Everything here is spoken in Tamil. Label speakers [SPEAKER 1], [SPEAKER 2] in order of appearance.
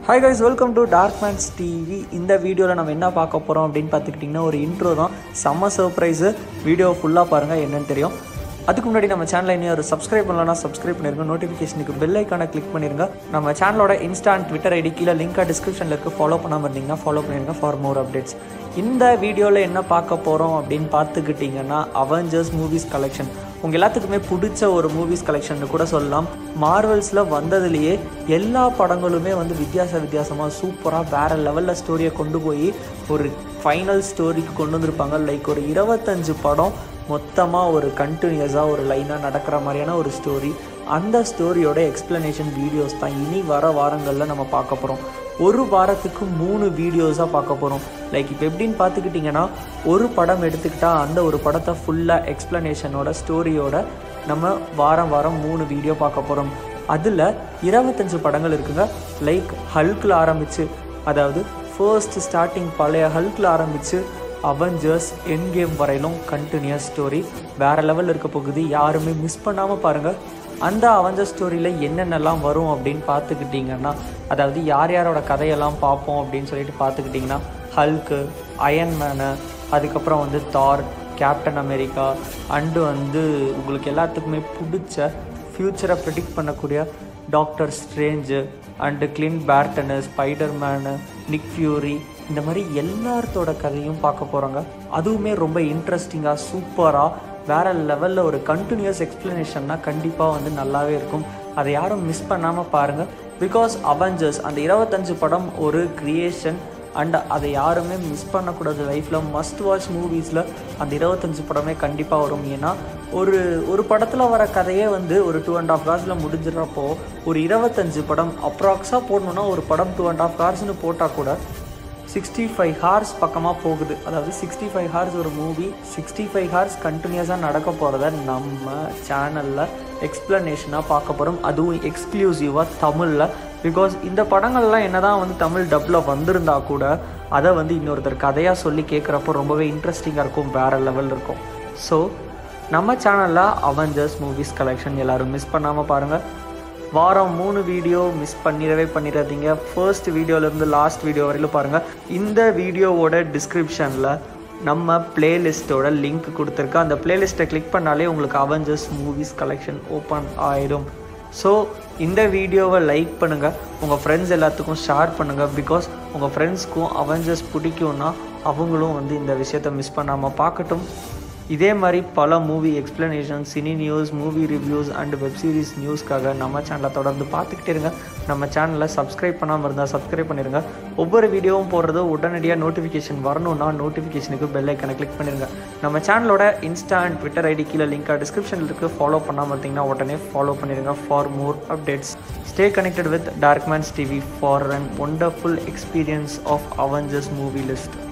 [SPEAKER 1] hi guys welcome to dark man's TV இந்த வீடியோவில் நம்ம என்ன பார்க்க போகிறோம் அப்படின்னு பார்த்துக்கிட்டிங்கன்னா ஒரு இன்ட்ரோ தான் செம்ம சர்ப்ரைஸு வீடியோ ஃபுல்லாக பாருங்கள் என்னன்னு தெரியும் அதுக்கு முன்னாடி நம்ம சேனலை இன்னும் ஒரு சப்ஸ்கிரைப் பண்ணலன்னா சப்ஸ்கிரைப் பண்ணிருங்க நோட்டிஃபிகேஷனுக்கு பெல் ஐக்கானை கிளிக் பண்ணிருங்க நம்ம சேனலோட இன்ஸ்டா அண்ட் ட்விட்டர் ஐடி கீழே லிங்காக டிஸ்கிரிப்ஷனில் இருக்குது ஃபாலோ பண்ணாமல் இருந்தீங்கன்னா ஃபாலோ பண்ணிருங்க ஃபார் மோர் அப்டேட்ஸ் இந்த வீடியோவில் என்ன பார்க்க போகிறோம் அப்படின்னு பார்த்துக்கிட்டிங்கன்னா அவெஞ்சர்ஸ் மூவிஸ் கலெக்ஷன் உங்கள் எல்லாத்துக்குமே பிடிச்ச ஒரு மூவிஸ் கலெக்ஷன் கூட சொல்லலாம் மார்வல்ஸில் வந்ததுலேயே எல்லா படங்களுமே வந்து வித்தியாச வித்தியாசமாக சூப்பராக வேறு லெவலில் ஸ்டோரியை கொண்டு போய் ஒரு ஃபைனல் ஸ்டோரிக்கு கொண்டு வந்திருப்பாங்க லைக் ஒரு இருபத்தஞ்சு படம் மொத்தமாக ஒரு கண்டினியூஸாக ஒரு லைனாக நடக்கிற மாதிரியான ஒரு ஸ்டோரி அந்த ஸ்டோரியோட எக்ஸ்ப்ளனேஷன் வீடியோஸ் தான் இனி வர வாரங்களில் நம்ம பார்க்க போகிறோம் ஒரு வாரத்துக்கு மூணு வீடியோஸாக பார்க்க போகிறோம் லைக் இப்போ எப்படின்னு பார்த்துக்கிட்டிங்கன்னா ஒரு படம் எடுத்துக்கிட்டால் அந்த ஒரு படத்தை ஃபுல்லாக எக்ஸ்ப்ளனேஷனோட ஸ்டோரியோட நம்ம வாரம் வாரம் மூணு வீடியோ பார்க்க போகிறோம் அதில் இருபத்தஞ்சு படங்கள் இருக்குங்க லைக் ஹல்கில் ஆரம்பித்து அதாவது ஃபர்ஸ்ட் ஸ்டார்டிங் பழைய ஹல்கில் ஆரம்பித்து அவெஞ்சர்ஸ் என் கேம் வரையிலும் கண்டினியூஸ் ஸ்டோரி வேறு லெவலில் இருக்க போகுது யாருமே மிஸ் பண்ணாமல் பாருங்கள் அந்த அவெஞ்சர் ஸ்டோரியில் என்னென்னலாம் வரும் அப்படின்னு பார்த்துக்கிட்டிங்கன்னா அதாவது யார் யாரோட கதையெல்லாம் பார்ப்போம் அப்படின்னு சொல்லிட்டு பார்த்துக்கிட்டிங்கன்னா ஹல்க்கு அயன்மேனு அதுக்கப்புறம் வந்து தார் கேப்டன் அமெரிக்கா அண்டு வந்து உங்களுக்கு எல்லாத்துக்குமே பிடிச்ச ஃப்யூச்சரை ப்ரிடிக்ட் பண்ணக்கூடிய டாக்டர் ஸ்ட்ரேஞ்சு அண்டு கிளின் பேர்டனு ஸ்பைடர் மேனு நிக் ஃபியூரி இந்த மாதிரி எல்லாத்தோட கதையும் பார்க்க போகிறாங்க அதுவுமே ரொம்ப இன்ட்ரெஸ்டிங்காக சூப்பராக வேறு லெவலில் ஒரு கண்டினியூஸ் எக்ஸ்ப்ளனேஷன்னா கண்டிப்பாக வந்து நல்லாவே இருக்கும் அதை யாரும் மிஸ் பண்ணாமல் பாருங்கள் பிகாஸ் அவெஞ்சர்ஸ் அந்த இருபத்தஞ்சு படம் ஒரு க்ரியேஷன் அண்ட் அதை யாருமே மிஸ் பண்ணக்கூடாது லைஃப்பில் மஸ்ட் வாட்ச் மூவிஸில் அந்த இருபத்தஞ்சு படமே கண்டிப்பாக வரும் ஏன்னா ஒரு ஒரு படத்தில் வர கதையே வந்து ஒரு டூ அண்ட் ஆஃப் ஹவர்ஸில் முடிஞ்சிடறப்போ ஒரு இருபத்தஞ்சு படம் அப்ராக்ஸாக போடணுன்னா ஒரு படம் டூ அண்ட் ஆஃப் ஹவர்ஸ்னு போட்டால் கூட சிக்ஸ்டி ஃபைவ் ஹார்ஸ் பக்கமாக போகுது அதாவது சிக்ஸ்டி ஃபைவ் ஹார்ஸ் ஒரு மூவி சிக்ஸ்டி ஃபைவ் ஹார்ஸ் கண்டினியூஸாக நடக்க போகிறத நம்ம சேனலில் எக்ஸ்ப்ளனேஷனாக பார்க்க போகிறோம் அதுவும் எக்ஸ்க்ளூசிவாக தமிழில் பிகாஸ் இந்த படங்கள்லாம் என்ன தான் வந்து தமிழ் டப்பில் வந்திருந்தா கூட அதை வந்து இன்னொருத்தர் கதையாக சொல்லி கேட்குறப்போ ரொம்பவே இன்ட்ரெஸ்டிங்காக இருக்கும் வேறு லெவல் இருக்கும் ஸோ நம்ம சேனலில் அவெஞ்சர்ஸ் மூவிஸ் கலெக்ஷன் எல்லோரும் மிஸ் பண்ணாமல் பாருங்கள் வாரம் மூணு வீடியோ மிஸ் பண்ணிடவே பண்ணிடாதீங்க ஃபர்ஸ்ட் வீடியோலேருந்து லாஸ்ட் வீடியோ வரையிலும் பாருங்கள் இந்த வீடியோவோட டிஸ்கிரிப்ஷனில் நம்ம பிளேலிஸ்ட்டோட லிங்க் கொடுத்துருக்கேன் அந்த பிளேலிஸ்ட்டை கிளிக் பண்ணாலே உங்களுக்கு அவெஞ்சர்ஸ் மூவிஸ் கலெக்ஷன் ஓப்பன் ஆயிடும் ஸோ இந்த வீடியோவை லைக் பண்ணுங்கள் உங்கள் ஃப்ரெண்ட்ஸ் எல்லாத்துக்கும் ஷேர் பண்ணுங்கள் பிகாஸ் உங்கள் ஃப்ரெண்ட்ஸ்க்கும் அவெஞ்சர்ஸ் பிடிக்கும்னா அவங்களும் வந்து இந்த விஷயத்தை மிஸ் பண்ணாமல் பார்க்கட்டும் இதே மாதிரி பல movie explanation cine news movie reviews and web series நியூஸ்க்காக நம்ம சேனலை தொடர்ந்து பார்த்துக்கிட்டே இருங்க நம்ம சேனலை சப்ஸ்கிரைப் பண்ணாமல் இருந்தால் சப்ஸ்கிரைப் பண்ணிடுங்க ஒவ்வொரு வீடியோவும் போடுறது உடனடியாக நோட்டிஃபிகேஷன் வரணும்னா நோட்டிஃபிகேஷனுக்கு பெல் ஐக்கனை கிளிக் பண்ணிடுங்க நம்ம சேனலோட இன்ஸ்டா அண்ட் ட்விட்டர் ஐடி கீழே லிங்காக டிஸ்கிரிப்ஷனில் இருக்குது ஃபாலோ பண்ணாமல் இருந்தீங்கன்னா உடனே ஃபாலோ பண்ணிடுங்க for more updates stay connected with Darkman's TV for an wonderful experience of Avengers movie list